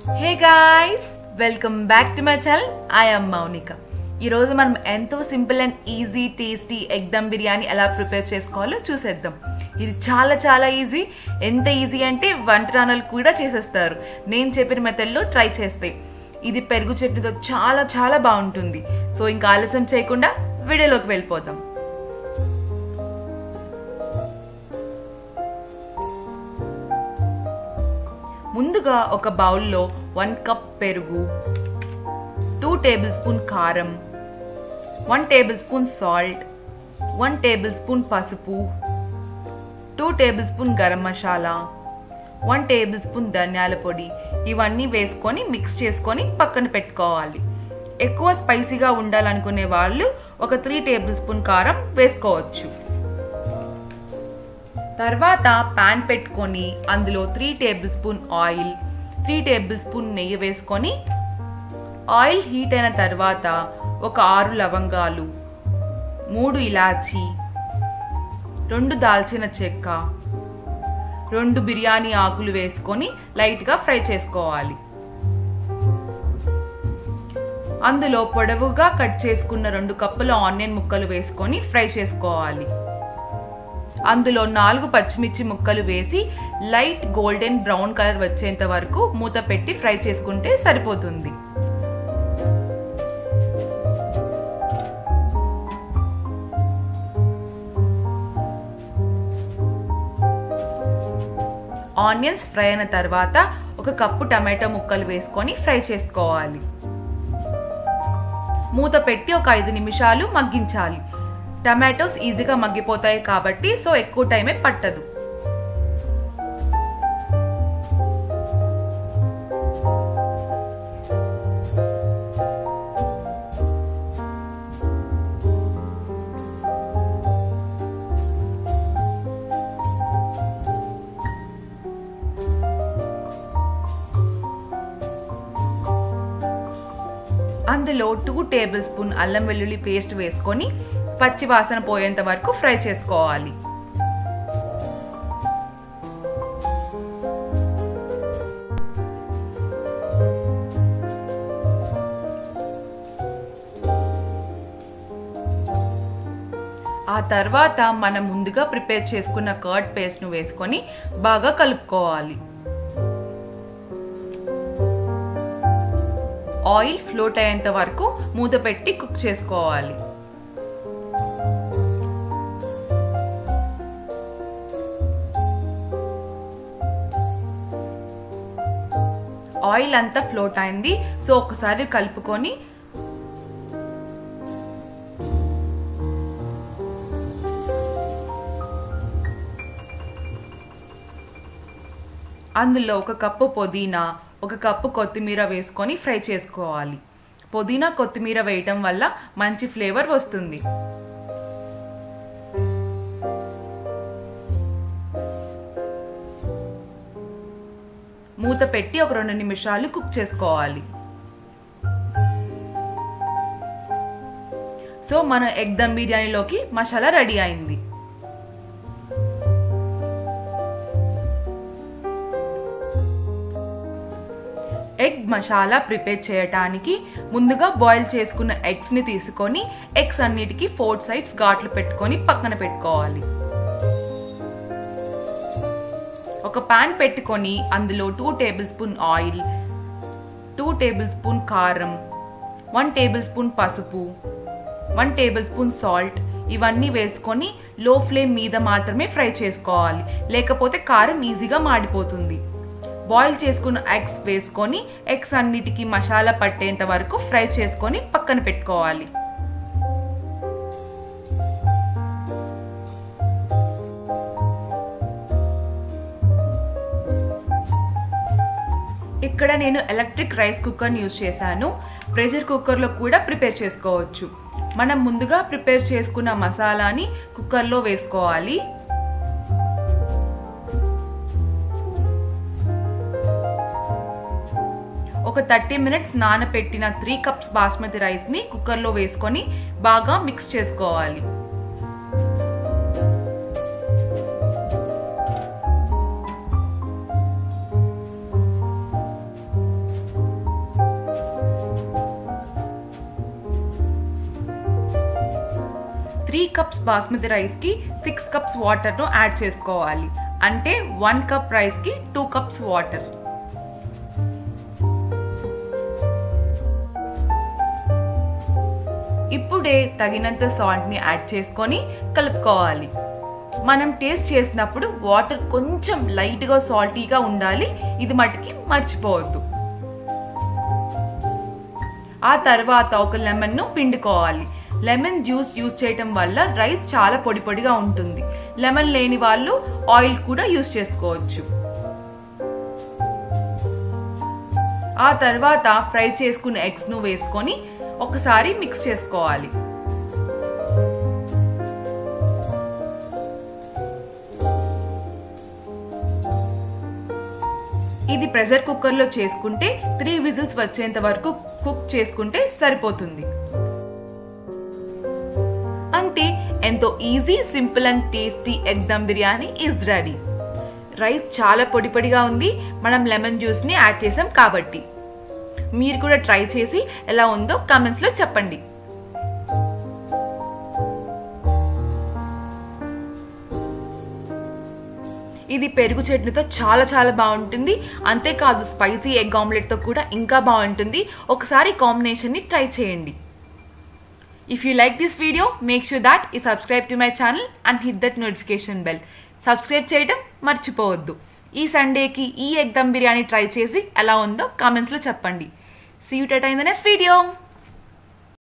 hey guys welcome back to my channel I am Mounika ఈరోజు మనం ఎంతో simple and easy tasty egg dum biryani ఎలా prepare చేసుకోవాలో చూసేద్దాం ఇది చాలా చాలా ఈజీ ఎంత ఈజీ అంటే వంటరానాలు కూడా చేసేస్తారు నేను చెప్పిన మెథడ్లో ట్రై చేస్తే ఇది పెరుగు చట్నీతో చాలా చాలా బాగుంటుంది సో ఇంకా ఆలస్యం చేయకుండా వీడియోలోకి వెళ్ళిపోతాం ముందుగా ఒక బౌల్లో వన్ కప్ పెరుగు టూ టేబుల్ స్పూన్ కారం one tablespoon salt one tablespoon పసుపు two tablespoon garam masala one tablespoon ధనియాల పొడి ఇవన్నీ వేసుకొని మిక్స్ చేసుకొని పక్కన పెట్టుకోవాలి ఎక్కువ స్పైసీగా ఉండాలనుకునే వాళ్ళు ఒక త్రీ టేబుల్ స్పూన్ కారం వేసుకోవచ్చు తర్వాత పాన్ పెట్టుకొని అందులో three tablespoon oil three tablespoon నెయ్యి వేసుకొని ఆయిల్ హీట్ అయిన తర్వాత ఒక ఆరు లవంగాలు మూడు ఇలాచి రెండు దాల్చిన చెక్క రెండు బిర్యానీ ఆకులు వేసుకొని లైట్గా ఫ్రై చేసుకోవాలి అందులో పొడవుగా కట్ చేసుకున్న రెండు కప్పుల ఆనియన్ ముక్కలు వేసుకొని ఫ్రై చేసుకోవాలి అందులో నాలుగు పచ్చిమిర్చి ముక్కలు వేసి లైట్ గోల్డెన్ బ్రౌన్ కలర్ వచ్చేంత వరకు మూత పెట్టి ఫ్రై చేసుకుంటే సరిపోతుంది ఆనియన్స్ ఫ్రై అయిన తర్వాత ఒక కప్పు టమాటో ముక్కలు వేసుకొని ఫ్రై చేసుకోవాలి మూత పెట్టి ఒక ఐదు నిమిషాలు మగ్గించాలి టమాటోస్ ఈజీగా మగ్గిపోతాయి కాబట్టి సో ఎక్కువ టైమే పట్టదు అందులో టూ టేబుల్ స్పూన్ అల్లం వెల్లుల్లి పేస్ట్ వేసుకొని పచ్చి వాసన పోయేంత వరకు ఫ్రై చేసుకోవాలి ఆ తర్వాత మనం ముందుగా ప్రిపేర్ చేసుకున్న కర్డ్ పేస్ట్ను వేసుకొని బాగా కలుపుకోవాలి ఆయిల్ ఫ్లోట్ అయ్యేంత వరకు మూత పెట్టి కుక్ చేసుకోవాలి ఆయిల్ అంతా ఫ్లోట్ అయింది సో ఒకసారి కలుపుకొని అందులో ఒక కప్పు పుదీనా ఒక కప్పు కొత్తిమీర వేసుకొని ఫ్రై చేసుకోవాలి పుదీనా కొత్తిమీర వేయటం వల్ల మంచి ఫ్లేవర్ వస్తుంది మూత పెట్టి ఒక రెండు నిమిషాలు కుక్ చేసుకోవాలి సో మన ఎగ్ దమ్ బిర్యానీలోకి మసాలా రెడీ అయింది ఎగ్ మసాలా ప్రిపేర్ చేయటానికి ముందుగా బాయిల్ చేసుకున్న ఎగ్స్ని తీసుకొని ఎగ్స్ అన్నిటికీ ఫోర్ సైడ్స్ ఘాట్లు పెట్టుకొని పక్కన పెట్టుకోవాలి ఒక పాన్ పెట్టుకొని అందులో two tablespoon oil two tablespoon కారం వన్ టేబుల్ స్పూన్ పసుపు వన్ టేబుల్ స్పూన్ సాల్ట్ ఇవన్నీ వేసుకొని లో ఫ్లేమ్ మీద మాత్రమే ఫ్రై చేసుకోవాలి లేకపోతే కారం ఈజీగా మాడిపోతుంది బాయిల్ చేసుకున్న ఎగ్స్ వేసుకొని ఎగ్స్ అన్నిటికీ మసాలా పట్టేంత వరకు ఫ్రై చేసుకొని పక్కన పెట్టుకోవాలి ఇక్కడ నేను ఎలక్ట్రిక్ రైస్ కుక్కర్ని యూజ్ చేశాను ప్రెషర్ కుక్కర్లో కూడా ప్రిపేర్ చేసుకోవచ్చు మనం ముందుగా ప్రిపేర్ చేసుకున్న మసాలాని కుక్కర్లో వేసుకోవాలి ఒక థర్టీ మినిట్స్ నానపెట్టిన త్రీ కప్స్ బాస్మతి రైస్ని కుక్కర్లో వేసుకొని బాగా మిక్స్ చేసుకోవాలి త్రీ కప్స్ బాస్మతి రైస్కి సిక్స్ కప్స్ వాటర్ను యాడ్ చేసుకోవాలి అంటే వన్ కప్ రైస్కి టూ కప్స్ వాటర్ ఇప్పుడే తగినంత సాల్ట్ని యాడ్ చేసుకొని కలుపుకోవాలి మనం టేస్ట్ చేసినప్పుడు వాటర్ కొంచెం లైట్గా సాల్టీగా ఉండాలి ఇది మటుకి మర్చిపోవద్దు ఆ తర్వాత ఒక లెమన్ను పిండుకోవాలి లెమన్ జ్యూస్ యూజ్ చేయటం వల్ల రైస్ చాలా పొడి పొడిగా ఉంటుంది లెమన్ లేని వాళ్ళు ఆయిల్ కూడా యూజ్ చేసుకోవచ్చు ఆ తర్వాత ఫ్రై చేసుకున్న ఎగ్స్ను వేసుకొని ఒకసారి మిక్స్ చేసుకోవాలి ఇది ప్రెషర్ కుక్కర్లో చేసుకుంటే త్రీ విజిల్స్ వచ్చేంత వరకు కుక్ చేసుకుంటే సరిపోతుంది అంటే ఎంతో easy simple and tasty egg dum biryani is ready rice చాలా పొడి పొడిగా ఉంది మనం లెమన్ జ్యూస్ని యాడ్ చేసాం కాబట్టి మీరు కూడా ట్రై చేసి ఎలా ఉందో కామెంట్స్లో చెప్పండి ఇది పెరుగు చట్నీతో చాలా చాలా బాగుంటుంది అంతేకాదు స్పైసీ ఎగ్ ఆమ్లెట్తో కూడా ఇంకా బాగుంటుంది ఒకసారి కాంబినేషన్ని ట్రై చేయండి if you like this video make sure that ఈ subscribe to my channel and hit that notification bell subscribe చేయడం మర్చిపోవద్దు ఈ సండేకి ఈ ఎగ్ దమ్ బిర్యానీ ట్రై చేసి ఎలా ఉందో కామెంట్స్లో చెప్పండి సీ యూ టెట్ అయిన నెక్స్ట్ వీడియో